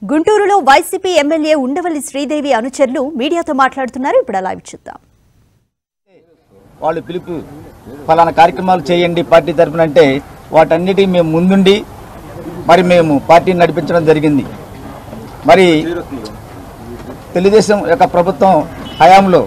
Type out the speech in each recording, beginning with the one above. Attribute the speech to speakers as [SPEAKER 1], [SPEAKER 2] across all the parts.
[SPEAKER 1] గుంటూరులో YCP MLA Undavalli Sridevi అనుచరులు మీడియాతో మాట్లాడుతున్నారు ఇప్పుడు అలా చూద్దాం
[SPEAKER 2] వాళ్ళు పిలుపు ఫలానా కార్యక్రమాలు చేయండి పార్టీ తరఫున అంటే వాటన్నిటి మేము ముందుండి మరి మేము పార్టీని నడిపించడం జరిగింది మరి తెలుగుదేశం యొక్క ప్రభుత్వం హయాంలో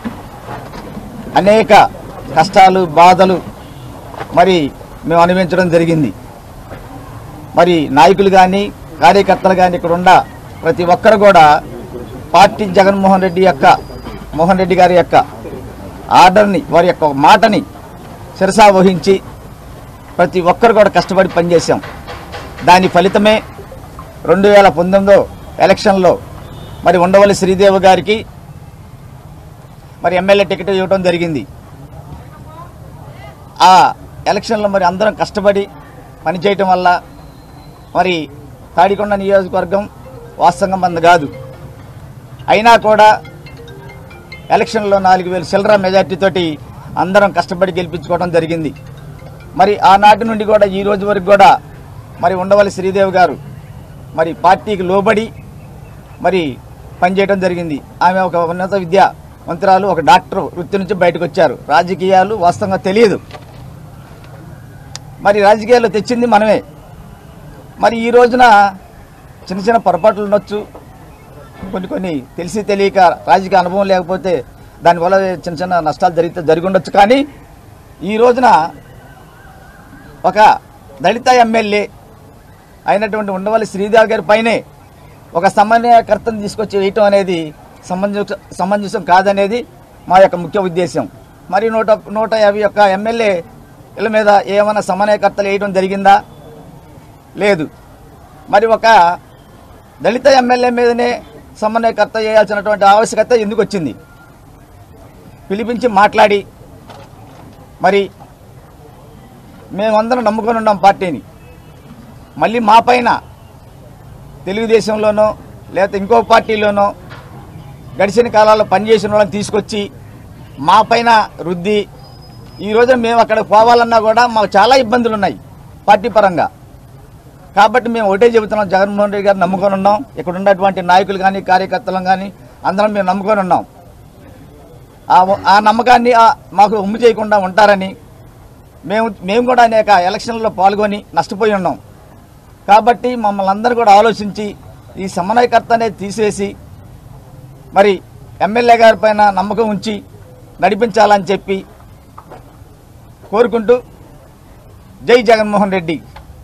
[SPEAKER 2] అనేక కష్టాలు బాధలు మరి మేము అనుభవించడం జరిగింది మరి నాయకులు కానీ కార్యకర్తలు కానీ ఇక్కడ ఉన్న ప్రతి ఒక్కరు కూడా పార్టీ జగన్మోహన్ రెడ్డి యొక్క మోహన్ రెడ్డి గారి యొక్క ఆర్డర్ని వారి యొక్క మాటని శిరసా వహించి ప్రతి ఒక్కరు కూడా కష్టపడి పనిచేశాం దాని ఫలితమే రెండు వేల పంతొమ్మిదో ఎలక్షన్లో మరి ఉండవల్లి శ్రీదేవి గారికి మరి ఎమ్మెల్యే టికెట్ ఇవ్వడం జరిగింది ఆ ఎలక్షన్లో మరి అందరం కష్టపడి పనిచేయటం వల్ల మరి తాడికొండ నియోజకవర్గం వాస్తవంగా మంది కాదు అయినా కూడా ఎలక్షన్లో నాలుగు వేలు చిల్లర మెజార్టీతోటి అందరం కష్టపడి గెలిపించుకోవడం జరిగింది మరి ఆనాటి నుండి కూడా ఈ రోజు వరకు కూడా మరి ఉండవల్లి శ్రీదేవి గారు మరి పార్టీకి లోబడి మరి పనిచేయడం జరిగింది ఆమె ఒక ఉన్నత విద్యా మంత్రాలు ఒక డాక్టర్ వృత్తి నుంచి బయటకు వచ్చారు రాజకీయాలు వాస్తవంగా తెలియదు మరి రాజకీయాల్లో తెచ్చింది మనమే మరి ఈ రోజున చిన్న చిన్న పొరపాట్లు ఉండొచ్చు కొన్ని కొన్ని తెలిసి తెలియక రాజకీయ అనుభవం లేకపోతే దానివల్ల చిన్న చిన్న నష్టాలు జరిగితే జరిగి ఉండొచ్చు కానీ ఈ రోజున ఒక దళిత ఎమ్మెల్యే అయినటువంటి ఉండవల్లి శ్రీదేవి గారి పైనే ఒక సమన్వయకర్తను తీసుకొచ్చి వేయటం అనేది సమంజస సమంజసం కాదనేది మా యొక్క ముఖ్య ఉద్దేశం మరి నూట నూట యాభై ఒక్క ఎమ్మెల్యేల మీద ఏమైనా సమన్వయకర్తలు వేయడం జరిగిందా లేదు మరి ఒక దళిత ఎమ్మెల్యే మీదనే సమన్వయకర్త చేయాల్సినటువంటి ఆవశ్యకత ఎందుకు వచ్చింది పిలిపించి మాట్లాడి మరి మేమందరం నమ్ముకొని ఉన్నాం పార్టీని మళ్ళీ మా పైన తెలుగుదేశంలోనో లేకపోతే ఇంకో పార్టీలోనో గడిచిన కాలాల్లో పనిచేసిన వాళ్ళని తీసుకొచ్చి మా పైన రుద్ది ఈ రోజు మేము అక్కడ పోవాలన్నా కూడా మాకు చాలా ఇబ్బందులు ఉన్నాయి పార్టీ పరంగా కాబట్టి మేము ఒకటే చెబుతున్నాం జగన్మోహన్ రెడ్డి గారు నమ్ముకొని ఉన్నాం ఇక్కడ ఉన్నటువంటి నాయకులు కానీ కార్యకర్తలు కానీ అందరం మేము నమ్ముకొని ఉన్నాం ఆ ఆ నమ్మకాన్ని ఆ మాకు ఉమ్ము చేయకుండా ఉంటారని మేము మేము కూడా అనేక ఎలక్షన్లలో పాల్గొని నష్టపోయి ఉన్నాం కాబట్టి మమ్మల్ని అందరూ కూడా ఆలోచించి ఈ సమన్వయకర్త అనేది తీసేసి మరి ఎమ్మెల్యే గారి పైన నమ్మకం ఉంచి నడిపించాలని చెప్పి కోరుకుంటూ జై జగన్మోహన్ రెడ్డి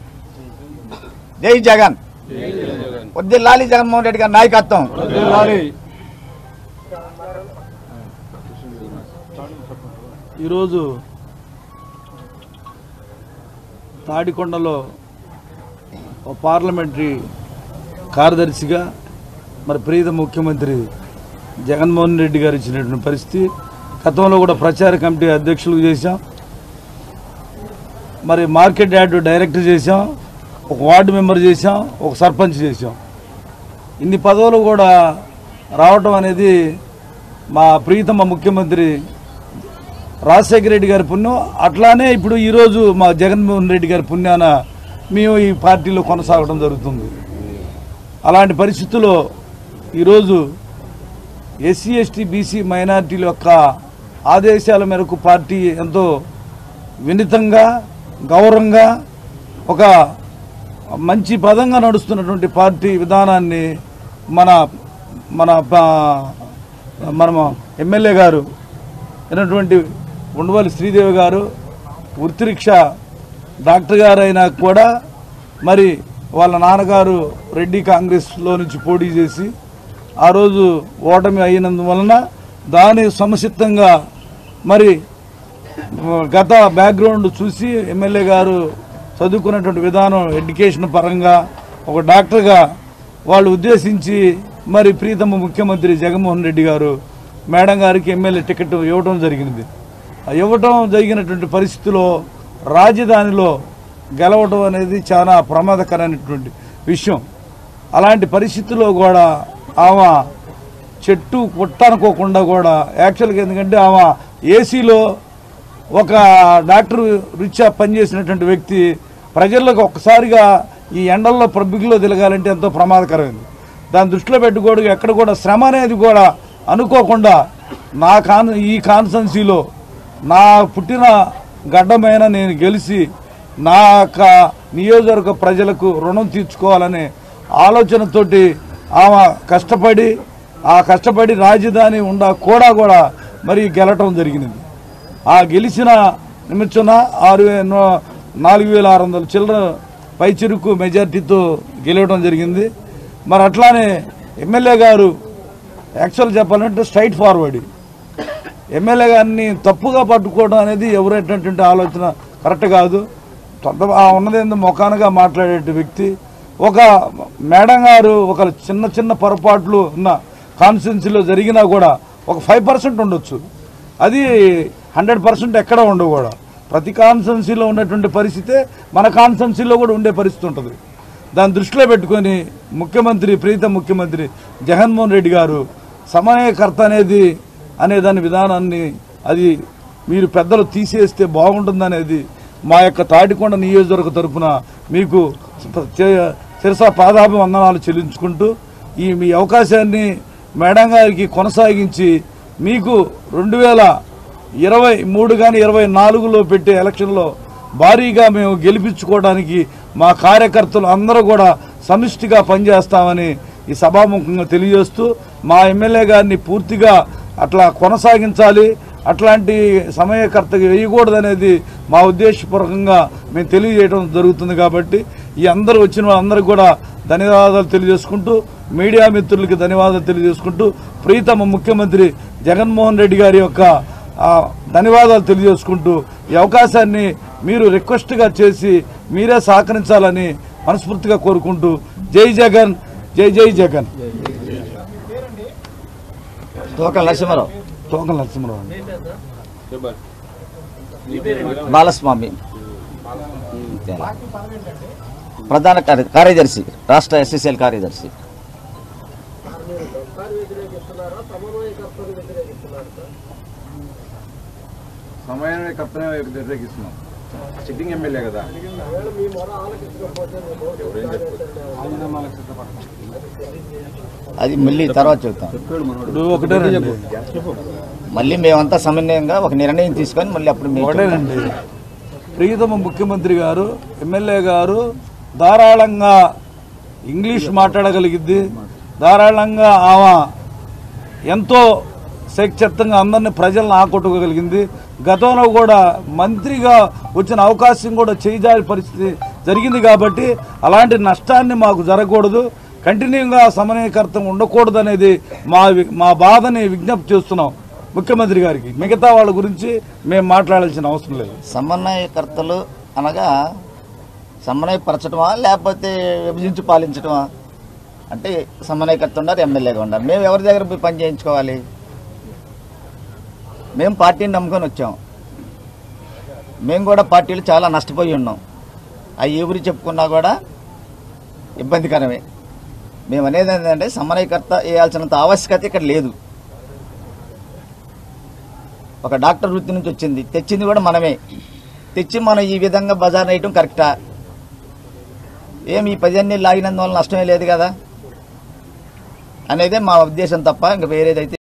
[SPEAKER 2] జై జగన్ వద్దిల్లాలి జగన్మోహన్ రెడ్డి గారి నాయకత్వం
[SPEAKER 3] ఈరోజు తాడికొండలో ఒక పార్లమెంటరీ కార్యదర్శిగా మరి ప్రీత ముఖ్యమంత్రి జగన్మోహన్ రెడ్డి గారు ఇచ్చినటువంటి పరిస్థితి గతంలో కూడా ప్రచార కమిటీ అధ్యక్షులు చేశాం మరి మార్కెట్ యార్డు డైరెక్టర్ చేశాం ఒక వార్డు మెంబర్ చేశాం ఒక సర్పంచ్ చేశాం ఇన్ని పదవులు కూడా రావటం అనేది మా ప్రీతమ ముఖ్యమంత్రి రాజశేఖర రెడ్డి గారి పుణ్యం అట్లానే ఇప్పుడు ఈరోజు మా జగన్మోహన్ రెడ్డి గారి పుణ్యాన మేము ఈ పార్టీలో కొనసాగడం జరుగుతుంది అలాంటి పరిస్థితుల్లో ఈరోజు ఎస్సీ ఎస్టీ బీసీ మైనార్టీల యొక్క ఆదేశాల మేరకు పార్టీ ఎంతో వినితంగా గౌరవంగా ఒక మంచి పదంగా నడుస్తున్నటువంటి పార్టీ విధానాన్ని మన మన ప- మన ఎమ్మెల్యే గారు అయినటువంటి ఉండవల్లి శ్రీదేవి గారు వృత్తిరీక్ష డాక్టర్ గారు అయినా కూడా మరి వాళ్ళ నాన్నగారు రెడ్డి కాంగ్రెస్లో నుంచి పోటీ చేసి ఆ రోజు ఓటమి అయినందువలన దాని సమసిద్ధంగా మరి గత బ్యాక్గ్రౌండ్ చూసి ఎమ్మెల్యే గారు చదువుకున్నటువంటి విధానం ఎడ్యుకేషన్ పరంగా ఒక డాక్టర్గా వాళ్ళు ఉద్దేశించి మరి ప్రీతమ ముఖ్యమంత్రి జగన్మోహన్ రెడ్డి గారు మేడం గారికి ఎమ్మెల్యే టికెట్ ఇవ్వడం జరిగింది ఆ ఇవ్వటం జరిగినటువంటి పరిస్థితిలో రాజధానిలో గెలవడం అనేది చాలా ప్రమాదకరమైనటువంటి విషయం అలాంటి పరిస్థితుల్లో కూడా ఆమె చెట్టు కొట్టనుకోకుండా కూడా యాక్చువల్గా ఎందుకంటే ఆమె ఏసీలో ఒక డాక్టర్ రీత్యా పనిచేసినటువంటి వ్యక్తి ప్రజలకు ఒక్కసారిగా ఈ ఎండల్లో పబ్లిక్లో తిరగాలంటే ఎంతో ప్రమాదకరమైంది దాని దృష్టిలో పెట్టుకోవడం ఎక్కడ కూడా శ్రమ అనేది కూడా అనుకోకుండా నా కాన్ ఈ కాన్సెన్సీలో నా పుట్టిన గడ్డమైన నేను గెలిచి నా యొక్క నియోజకవర్గ ప్రజలకు రుణం తీర్చుకోవాలనే ఆలోచనతోటి ఆమె కష్టపడి ఆ కష్టపడి రాజధాని ఉండ కూడా కూడా మరి గెలటం జరిగినది ఆ గెలిచిన నిమిషం ఆరు వే- నో- నాలుగు వేల ఆరు వందల చిల్లర పైచిరుకు మెజార్టీతో గెలవడం జరిగింది మరి అట్లానే ఎమ్మెల్యే గారు యాక్చువల్ చెప్పాలంటే స్ట్రైట్ ఫార్వర్డ్ ఎమ్మెల్యే గారిని తప్పుగా పట్టుకోవడం అనేది ఎవరైనటువంటి ఆలోచన కరెక్ట్ కాదు కొంత ఆ ఉన్నదేందో మొఖానగా మాట్లాడే వ్యక్తి ఒక మేడం గారు ఒక చిన్న చిన్న పొరపాట్లు ఉన్న కాన్స్టిట్యున్సీలో జరిగినా కూడా ఒక ఫైవ్ పర్సెంట్ ఉండొచ్చు అది హండ్రెడ్ పర్సెంట్ ఎక్కడ ఉండవు కూడా ప్రతి కాన్స్టిట్యున్సీలో ఉన్నటువంటి పరిస్థితే మన కాన్స్టిట్యున్సీలో కూడా ఉండే పరిస్థితి ఉంటుంది దాన్ని దృష్టిలో పెట్టుకొని ముఖ్యమంత్రి ప్రీత ముఖ్యమంత్రి జగన్మోహన్ రెడ్డి గారు సమన్వయకర్త అనేది అనే దాని విధానాన్ని అది మీరు పెద్దలు తీసేస్తే బాగుంటుందనేది మా యొక్క తాటికొండ నియోజకవర్గ తరపున మీకు శిరస పాదాభి వందనాలు చెల్లించుకుంటూ ఈ మీ అవకాశాన్ని మేడం గారికి కొనసాగించి మీకు రెండు వేల ఇరవై మూడు కానీ ఇరవై నాలుగులో పెట్టే ఎలక్షన్లో భారీగా మేము గెలిపించుకోవడానికి మా కార్యకర్తలు అందరూ కూడా సమిష్టిగా పనిచేస్తామని ఈ సభాముఖంగా తెలియజేస్తూ మా ఎమ్మెల్యే గారిని పూర్తిగా అట్లా కొనసాగించాలి అట్లాంటి సమయకర్తకి వేయకూడదనేది మా ఉద్దేశపూర్వకంగా మేము తెలియజేయడం జరుగుతుంది కాబట్టి ఈ అందరూ వచ్చిన వాళ్ళందరికీ కూడా ధన్యవాదాలు తెలియజేసుకుంటూ మీడియా మిత్రులకి ధన్యవాదాలు తెలియజేసుకుంటూ ప్రీతమ ముఖ్యమంత్రి జగన్మోహన్ రెడ్డి గారి యొక్క ఆ, ధన్యవాదాలు తెలియజేసుకుంటూ ఈ అవకాశాన్ని మీరు రిక్వెస్ట్గా చేసి మీరే సహకరించాలని మనస్ఫూర్తిగా కోరుకుంటూ జై జగన్ జై జై జగన్
[SPEAKER 2] తోకల నరసింహారావు
[SPEAKER 3] తోకల నరసింహరావు అండి.
[SPEAKER 2] బాలస్వామి అంతేనా? ప్రధాన కార్య- కార్యదర్శి రాష్ట్ర ఎస్ఎస్ఎల్ కార్యదర్శి
[SPEAKER 4] సమన్వయకర్తనే వ్యతిరేకిస్తున్నాం సిట్టింగ్ ఎమ్మెల్యే కదా ఎవరేం చెప్పొద్దు.
[SPEAKER 2] అది మళ్ళీ తర్వాత చెబుతాం
[SPEAKER 3] ఇప్పుడు ఒకటేనండి
[SPEAKER 2] మళ్ళీ మేమంతా సమన్వయంగా ఒక నిర్ణయం తీసుకొని మళ్ళీ అప్పుడు మేము చెప్తాం.
[SPEAKER 3] ఒకటేనండి ప్రియతమ ముఖ్యమంత్రి గారు ఎమ్మెల్యే గారు ధారాళంగా ఇంగ్లీష్ మాట్లాడగలిగిద్ది ధారాళంగా ఆమె ఎంతో శక్తియుక్తంగా అందరినీ ప్రజలను ఆకట్టుకోగలిగింది గతంలో కూడా మంత్రిగా వచ్చిన అవకాశం కూడా చేజారి పరిస్థితి జరిగింది కాబట్టి అలాంటి నష్టాన్ని మాకు జరగకూడదు కంటిన్యూగా సమన్వయకర్త ఉండకూడదు అనేది మా వి- మా బాధని విజ్ఞప్తి చేస్తున్నాం ముఖ్యమంత్రి గారికి మిగతా వాళ్ళ గురించి మేము మాట్లాడాల్సిన అవసరం లేదు
[SPEAKER 2] సమన్వయకర్తలు అనగా సమన్వయపరచడమా లేకపోతే విభజించి పాలించడమా అంటే సమన్వయకర్త ఉన్నారు ఎమ్మెల్యేగా ఉన్నారు మేము ఎవరి దగ్గర పోయి పని చేయించుకోవాలి మేము పార్టీని నమ్ముకొని వచ్చాం మేము కూడా పార్టీలు చాలా నష్టపోయి ఉన్నాం అవి ఎవరు చెప్పుకున్నా కూడా ఇబ్బందికరమే మేము అనేది ఏంటంటే సమన్వయకర్త వేయాల్సినంత ఆవశ్యకత ఇక్కడ లేదు ఒక డాక్టర్ వృత్తి నుంచి వచ్చింది తెచ్చింది కూడా మనమే తెచ్చి మనం ఈ విధంగా బజార్ వేయటం కరెక్టా ఏమి ఈ పదిహేను లాగినందువల్ల నష్టమే లేదు కదా అనేదే మా ఉద్దేశం తప్ప ఇంకా వేరేదైతే